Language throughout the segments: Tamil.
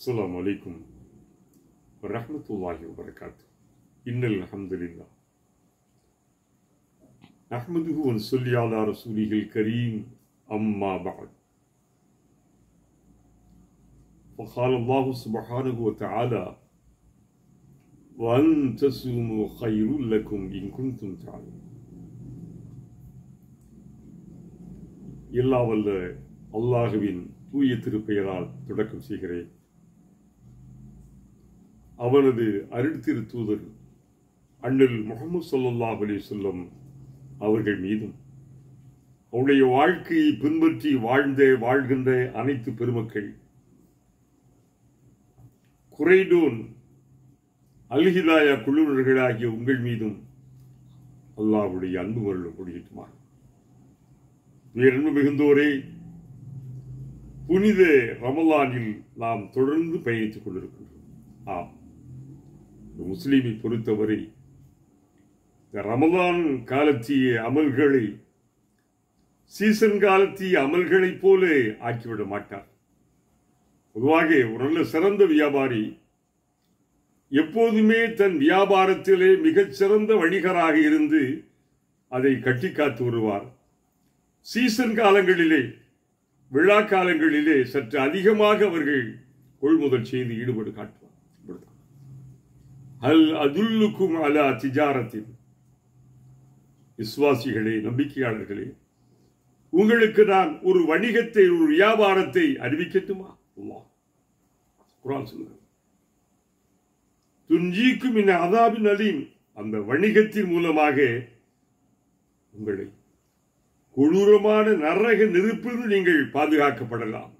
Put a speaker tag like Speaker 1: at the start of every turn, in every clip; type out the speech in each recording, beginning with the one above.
Speaker 1: السلام عليكم ورحمة الله وبركاته إن الحمد لله نحمده ونصلي على رسوله الكريم أما بعد فقال الله سبحانه وتعالى وأن تصوموا خير لكم إن كنتم تعلمون எல்லா வல்ல அல்லாஹுவின் தூய திருப்பெயரால் தொடக்கம் செய்கிறேன் அவனது அருட்திரு தூதர் அண்ணல் முகமது ஸல்லல்லாஹு அலைஹி வஸல்லம் அவர்கள் மீதும் அவருடைய வாழ்க்கையை பின்பற்றி வாழ்ந்த வாழ்கின்ற அனைத்து பெருமக்கள் குறைடோன் அல்ஹிதாயா குழுவினர்களாகிய உங்கள் மீதும் அல்லாஹ்வுடைய அன்பு மருளும் முடியட்டுமா பேரன்பு மிகுந்தோரே புனித ரமலானில் நாம் தொடர்ந்து பயணித்துக் கொண்டிருக்கின்றோம் ஆம் இந்த முஸ்லீமை பொறுத்தவரை இந்த ரமலான் காலத்திய அமல்களை சீசன் காலத்திய அமல்களைப் போல ஆக்கிவிட மாட்டார் பொதுவாக ஒரு நல்ல சிறந்த வியாபாரி எப்போதுமே தன் வியாபாரத்திலே மிகச் சிறந்த வணிகராக இருந்து அதை கட்டி காத்து வருவார் சீசன் காலங்களிலே விழா காலங்களிலே சற்று அதிகமாக அவர்கள் கொள்முதல் செய்து ஈடுபாடு காட்டுவார் இப்படித்தான். அல் அதுல்லுக்கும் அலா திஜாரத்தின் விசுவாசிகளே நம்பிக்கையாளர்களே உங்களுக்கு நான் ஒரு வணிகத்தை ஒரு வியாபாரத்தை அறிவிக்கட்டுமா அல்லாஹ் குரான் சொல்லுங்க துன்ஜீக்கும் இந்த அதாபின் அலீம் அந்த வணிகத்தின் மூலமாக உங்களை கொடூரமான நரக நெருப்பிலிருந்து நீங்கள் பாதுகாக்கப்படலாம்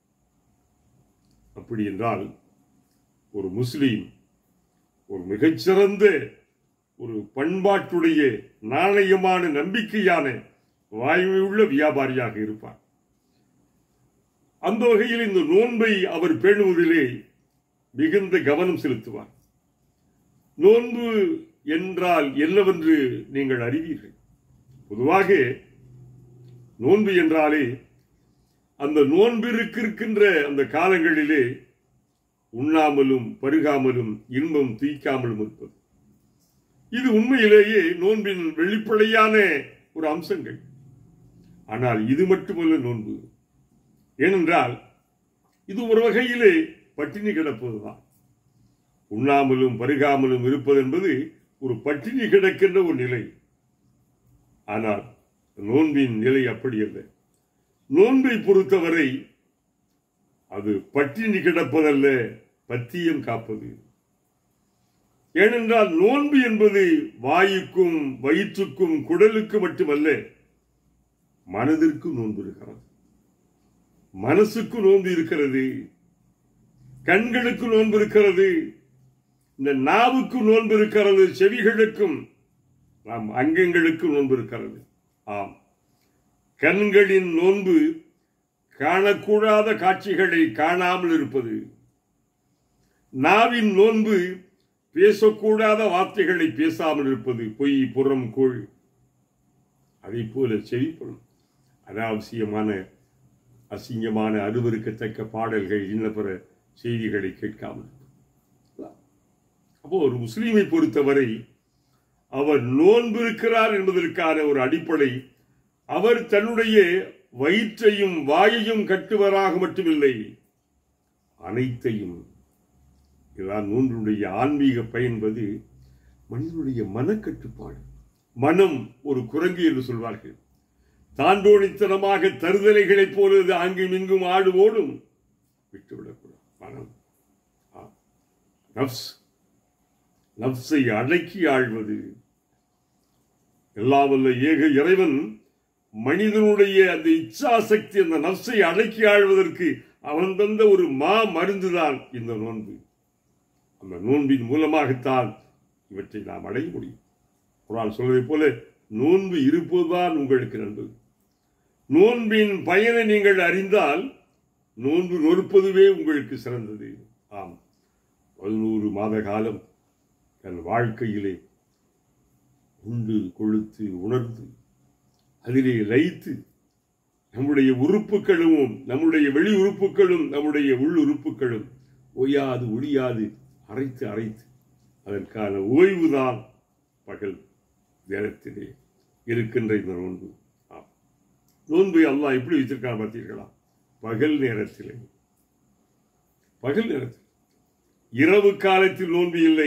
Speaker 1: அப்படி என்றால் ஒரு முஸ்லீம் ஒரு மிகச்சிறந்த ஒரு பண்பாட்டுடைய நாணயமான நம்பிக்கையான வாய்மையுள்ள வியாபாரியாக இருப்பார் அந்த வகையில் இந்த நோன்பை அவர் பேணுவதிலே மிகுந்த கவனம் செலுத்துவார் நோன்பு என்றால் என்னவென்று நீங்கள் அறிவீர்கள் பொதுவாக நோன்பு என்றாலே அந்த நோன்பிற்கு இருக்கின்ற அந்த காலங்களிலே உண்ணாமலும் பருகாமலும் இன்பம் தீக்காமலும் இருப்பது இது உண்மையிலேயே நோன்பின் வெளிப்படையான ஒரு அம்சங்கள் ஆனால் இது மட்டுமல்ல நோன்பு ஏனென்றால் இது ஒரு வகையிலே பட்டினி கிடப்பதுதான் உண்ணாமலும் பருகாமலும் இருப்பது என்பது ஒரு பட்டினி கிடக்கின்ற ஒரு நிலை ஆனால் நோன்பின் நிலை அப்படி அல்ல நோன்பை பொறுத்தவரை அது பட்டினி கிடப்பதல்ல பத்தியம் காப்பது ஏனென்றால் நோன்பு என்பது வாயுக்கும் வயிற்றுக்கும் குடலுக்கு மட்டுமல்ல மனதிற்கு நோன்பு இருக்கிறது மனசுக்கு நோன்பு இருக்கிறது கண்களுக்கு நோன்பு இருக்கிறது இந்த நாவுக்கு நோன்பு இருக்கிறது செவிகளுக்கும் நாம் அங்கங்களுக்கு நோன்பு இருக்கிறது ஆம் கண்களின் நோன்பு காணக்கூடாத காட்சிகளை காணாமல் இருப்பது நாவின் நோன்பு பேசக்கூடாத வார்த்தைகளை பேசாமல் இருப்பது பொய் புறம் கோள் அதை போல செவிப்படும் அனாவசியமான அசிங்கமான அருவருக்கத்தக்க பாடல்கள் இன்ன பிற செய்திகளை கேட்காமல் அப்போ ஒரு முஸ்லீமை பொறுத்தவரை அவர் நோன்பு இருக்கிறார் என்பதற்கான ஒரு அடிப்படை அவர் தன்னுடைய வயிற்றையும் வாயையும் கட்டுவராக மட்டுமில்லை அனைத்தையும் இதுதான் நோன்பினுடைய ஆன்மீக பயன்பது மனிதனுடைய மனக்கட்டுப்பாடு மனம் ஒரு குரங்கு என்று சொல்வார்கள் தாண்டோணித்தனமாக தருதலைகளைப் போல இது அங்கும் இங்கும் ஆடு ஓடும் விட்டுவிடக்கூடாது மனம் ஆ. நப்ஸ் நப்சை அடக்கி ஆழ்வது எல்லாம் வல்ல ஏக இறைவன் மனிதனுடைய அந்த இச்சாசக்தி அந்த நப்சை அடக்கி ஆழ்வதற்கு அவன் தந்த ஒரு மா மருந்துதான் இந்த நோன்பு அந்த நோன்பின் மூலமாகத்தான் இவற்றை நாம் அடைய முடியும் குரான் சொல்வதைப் போல நோன்பு இருப்பதுதான் உங்களுக்கு நண்பது நோன்பின் பயனை நீங்கள் அறிந்தால் நோன்பு நொறுப்பதுவே உங்களுக்கு சிறந்தது ஆம் பதினோரு மாத காலம் தன் வாழ்க்கையிலே உண்டு கொழுத்து உணர்ந்து அதிலே லயித்து நம்முடைய உறுப்புகளும் நம்முடைய வெளி உறுப்புகளும் நம்முடைய உள் உறுப்புகளும் ஒய்யாது ஒழியாது அரைத்து அரைத்து அதற்கான ஓய்வுதான் பகல் நேரத்திலே இருக்கின்ற இந்த நோன்பு ஆம். நோன்பை அல்லாஹ் எப்படி வைத்திருக்கான் பார்த்தீர்களா பகல் நேரத்திலே பகல் நேரத்தில் இரவு காலத்தில் நோன்பு இல்லை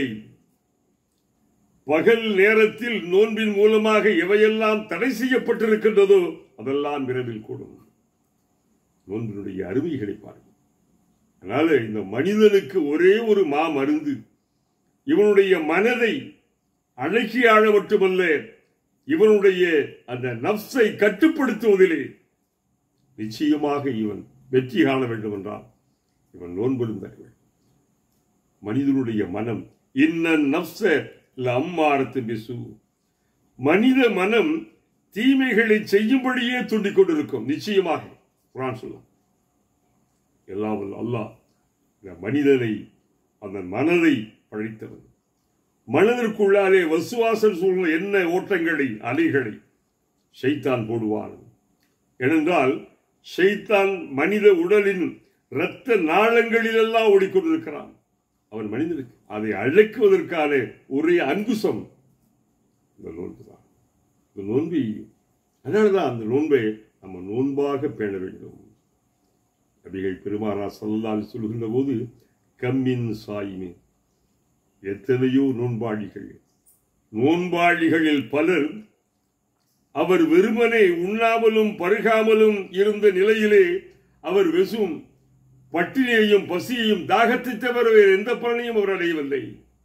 Speaker 1: பகல் நேரத்தில் நோன்பின் மூலமாக எவையெல்லாம் தடை செய்யப்பட்டிருக்கின்றதோ அதெல்லாம் இரவில் கூடும் நோன்பினுடைய அருமைகளை பாருங்கள் அதனால இந்த மனிதனுக்கு ஒரே ஒரு மா மருந்து இவனுடைய மனதை அழகி ஆழ மட்டுமல்ல இவனுடைய அந்த நப்சை கட்டுப்படுத்துவதிலே நிச்சயமாக இவன் வெற்றி காண வேண்டும் என்றால் இவன் நோன்பெரும் தர வேண்டும் மனிதனுடைய மனம் இன்ன நப்ச அம்மாரத்து பிசு மனித மனம் தீமைகளை செய்யும்படியே தூண்டிக் கொண்டிருக்கும் நிச்சயமாக குரான் சொல்லும் எல்லாம் வல்ல அல்லாஹ் இந்த மனிதனை அந்த மனதை பழித்தவன் மனதிற்குள்ளாலே வசுவாசம் சூழ்ந்த என்ன ஓட்டங்களை அலைகளை ஷைத்தான் போடுவான் ஏனென்றால் ஷைத்தான் மனித உடலின் இரத்த நாளங்களிலெல்லாம் ஓடிக்கொண்டிருக்கிறான் அவன் மனிதனுக்கு அதை அழைக்குவதற்கான ஒரே அங்குசம் இந்த நோன்பு தான் இந்த நோன்பை அதனாலதான் அந்த நோன்பை நம்ம நோன்பாக பேண வேண்டும் நபிகள் பெருமானா சொல்லலால் சொல்கின்ற போது கம்மின் சாயிமே எத்தனையோ நோன்பாளிகள் நோன்பாளிகளில் பலர் அவர் வெறுமனே உண்ணாமலும் பருகாமலும் இருந்த நிலையிலே அவர் வெசும் பட்டினியையும் பசியையும் தாகத்தை தவிர வேறு எந்த பலனையும் அவர் அடையவில்லை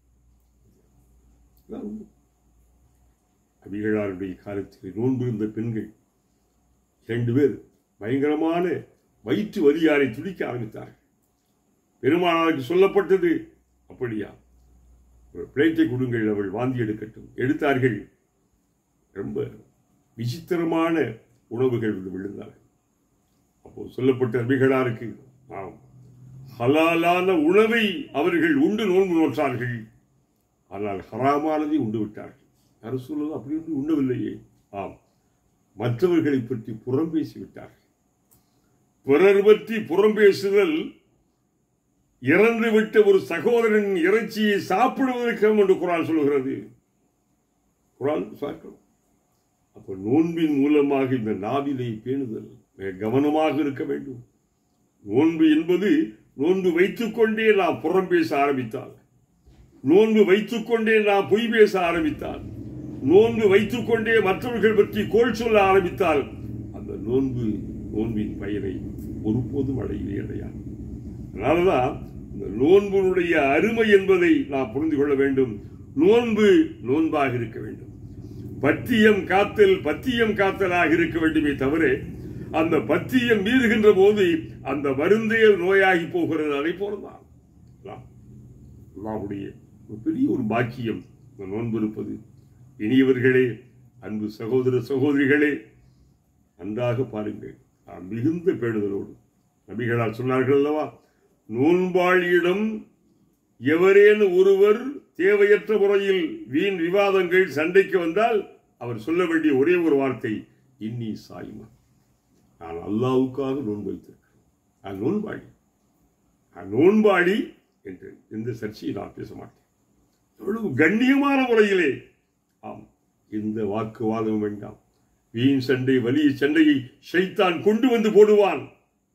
Speaker 1: அபிகளாருடைய காலத்தில் நோன்பு இருந்த பெண்கள் இரண்டு பேர் பயங்கரமான வயிற்று வலியாரை துடிக்க ஆரம்பித்தார்கள் பெருமானாருக்கு சொல்லப்பட்டது அப்படியா ஒரு பிளேட்டை கொடுங்கள் அவள் வாந்தி எடுக்கட்டும் எடுத்தார்கள் ரொம்ப விசித்திரமான உணவுகள் விழுந்தார்கள் அப்போ சொல்லப்பட்ட அபிகளாருக்கு ஆம் ஹலாலான உணவை அவர்கள் உண்டு நோன்பு நோற்றார்கள் ஆனால் ஹராமானதை உண்டு விட்டார்கள் யாரும் சொல்வது அப்படி ஒன்று உண்ணவில்லையே ஆம் மற்றவர்களை பற்றி புறம் பேசிவிட்டார்கள் பிறர் பற்றி புறம் பேசுதல் இறந்து விட்ட ஒரு சகோதரன் இறைச்சியை சாப்பிடுவதற்கு என்று குரான் சொல்கிறது குரான் பார்க்கணும் அப்ப நோன்பின் மூலமாக இந்த நாவிலை பேணுதல் மிக கவனமாக இருக்க வேண்டும் நோன்பு என்பது நோன்பு வைத்துக்கொண்டே நாம் புறம் பேச ஆரம்பித்தால் நோன்பு வைத்துக்கொண்டே நாம் பொய் பேச ஆரம்பித்தால் நோன்பு வைத்துக்கொண்டே மற்றவர்கள் பற்றி கோல் சொல்ல ஆரம்பித்தால் அந்த நோன்பு நோன்பின் பயனை ஒருபோதும் அடையவே அடையாது அதனாலதான் இந்த நோன்பினுடைய அருமை என்பதை நாம் புரிந்து கொள்ள வேண்டும் நோன்பு நோன்பாக இருக்க வேண்டும் பத்தியம் காத்தல் பத்தியம் காத்தலாக இருக்க வேண்டுமே தவிர அந்த பத்தியம் மீறுகின்ற போது அந்த மருந்தே நோயாகி போகிறது அதை போலதான் அல்லாஹ்வுடைய ஒரு பெரிய ஒரு பாக்கியம் இந்த நோன்பு இருப்பது இனியவர்களே அன்பு சகோதர சகோதரிகளே நன்றாக பாருங்கள் நாம் மிகுந்த பேணுதலோடு நபிகளால் சொன்னார்கள் அல்லவா நோன்பாளியிடம் எவரேனும் ஒருவர் தேவையற்ற முறையில் வீண் விவாதங்கள் சண்டைக்கு வந்தால் அவர் சொல்ல வேண்டிய ஒரே ஒரு வார்த்தை இன்னி சாய்மா நான் அல்லாவுக்காக நோன்பு வைத்திருக்கிறேன் நான் நோன்பாளி நான் நோன்பாளி என்று எந்த சர்ச்சையை நான் பேச மாட்டேன் எவ்வளவு கண்ணியமான முறையிலே ஆம் எந்த வாக்குவாதம் வேண்டாம் வீண் சண்டை வலிய சண்டையை ஷைத்தான் கொண்டு வந்து போடுவான்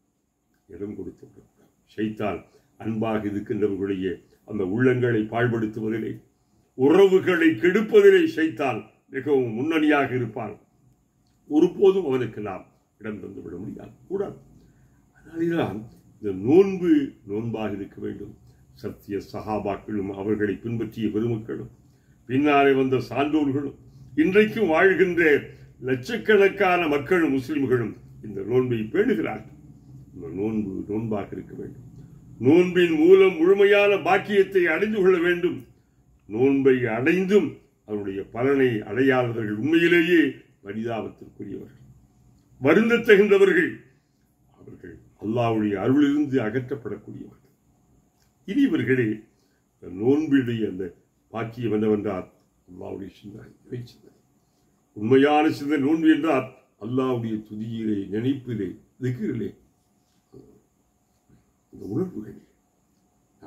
Speaker 1: இடம் கொடுத்து விடக்கூடாது ஷைத்தான் அன்பாக இருக்கின்றவர்களுடைய அந்த உள்ளங்களை பாழ்படுத்துவதிலே உறவுகளை கெடுப்பதிலே ஷைத்தான் மிகவும் முன்னணியாக இருப்பான் ஒருபோதும் அவனுக்கு நாம் இடம் தந்து விட முடியாது கூடாது அதனால்தான் இந்த நோன்பு நோன்பாக இருக்க வேண்டும் சத்திய சகாபாக்களும் அவர்களை பின்பற்றிய பெருமக்களும் பின்னாலே வந்த சான்றோர்களும் இன்றைக்கும் வாழ்கின்ற லட்சக்கணக்கான மக்களும் முஸ்லிம்களும் இந்த நோன்பை பேணுகிறார்கள் இந்த நோன்பு நோன்பாக இருக்க வேண்டும் நோன்பின் மூலம் முழுமையான பாக்கியத்தை அடைந்து கொள்ள வேண்டும் நோன்பை அடைந்தும் அவருடைய பலனை அடையாதவர்கள் உண்மையிலேயே பரிதாபத்திற்குரியவர்கள் வருந்த தகுந்தவர்கள் அவர்கள் அல்லாவுடைய அருளிலிருந்து அகற்றப்படக்கூடியவர்கள் இனியவர்களே இந்த நோன்பினுடைய அந்த பாக்கியம் என்னவென்றால் அல்லாவுடைய சிந்தனை இறை சிந்தனை உண்மையான சிந்தனை நோன்பு என்றால் அல்லாவுடைய துதியிலே நினைப்பிலே திகிரிலே இந்த உணர்வுகளே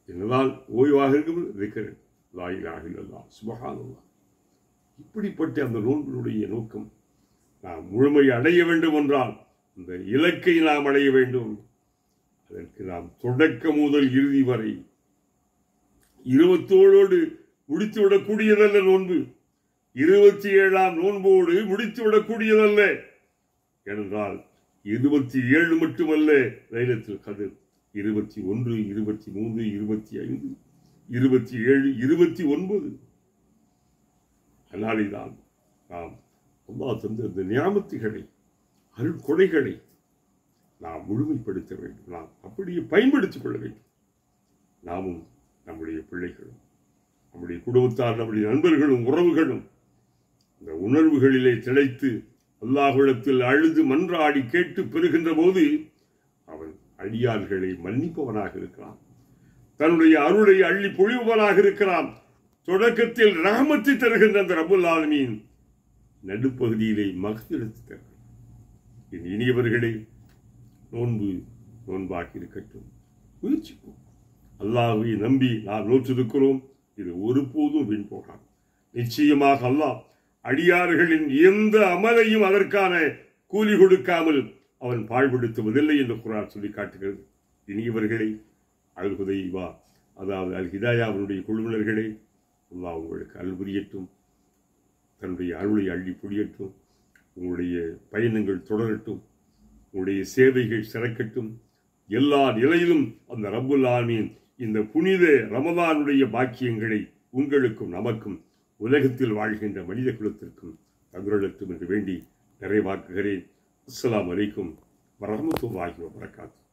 Speaker 1: என்னதான் ஓய்வாக இருக்கும் இருக்கிறேன் லாயிலாக இல்லல்லா சுபகானல்லா இப்படிப்பட்ட அந்த நோன்பினுடைய நோக்கம் நாம் முழுமை அடைய வேண்டும் என்றால் இந்த இலக்கை நாம் அடைய வேண்டும் அதற்கு நாம் தொடக்க முதல் இறுதி வரை இருபத்தோழோடு முடித்துவிடக்கூடியதல்ல நோன்பு இருபத்தி ஏழாம் நோன்போடு முடித்துவிடக்கூடியதல்ல ஏனென்றால் இருபத்தி ஏழு மட்டுமல்ல லைலத்தில் கதிர் இருபத்தி ஒன்று இருபத்தி மூன்று இருபத்தி ஐந்து இருபத்தி ஏழு இருபத்தி ஒன்பது அதனாலேதான் நாம் அல்லா தந்த இந்த ஞாபகத்துகளை அருட்கொடைகளை நாம் முழுமைப்படுத்த வேண்டும் நாம் அப்படியே பயன்படுத்திக் கொள்ள வேண்டும் நாமும் நம்முடைய பிள்ளைகளும் நம்முடைய குடும்பத்தார் நம்முடைய நண்பர்களும் உறவுகளும் இந்த உணர்வுகளிலே திளைத்து அல்லாஹுடத்தில் அழுது மன்றாடி கேட்டு பெறுகின்ற போது அவன் அடியார்களை மன்னிப்பவனாக இருக்கிறான் தன்னுடைய அருளை அள்ளி பொழிபவனாக இருக்கிறான் தொடக்கத்தில் ரஹமத்தை தருகின்ற அந்த ரபுல் ஆலமீன் நடுப்பகுதியிலே மகத்திரத்து தருகிறான் என் இனியவர்களே நோன்பு நோன்பாக்கி இருக்கட்டும் முயற்சிப்போம் அல்லாஹ்வை நம்பி நாம் நோற்றிருக்கிறோம் இது ஒருபோதும் வீண் போகாது நிச்சயமாக அல்லாஹ் அடியார்களின் எந்த அமலையும் அதற்கான கூலி கொடுக்காமல் அவன் பாழ்படுத்துவதில்லை என்று குரான் சொல்லி காட்டுகிறது இனியவர்களே அல் ஹுதைவா அதாவது அல் ஹிதாயாவினுடைய குழுவினர்களே அல்லாஹ் உங்களுக்கு அருள் புரியட்டும் தன்னுடைய அருளை அள்ளி புரியட்டும் உங்களுடைய பயணங்கள் தொடரட்டும் உங்களுடைய சேவைகள் சிறக்கட்டும் எல்லா நிலையிலும் அந்த ரப்புல் ஆலமீன் இந்த புனித ரமதானுடைய பாக்கியங்களை உங்களுக்கும் நமக்கும் உலகத்தில் வாழ்கின்ற மனித குலத்திற்கும் தங்குரலட்டும் என்று வேண்டி நிறைவாக்குகிறேன் அஸ்ஸலாமு அலைக்கும் வரமத்துல்லாஹி வபரகாத்து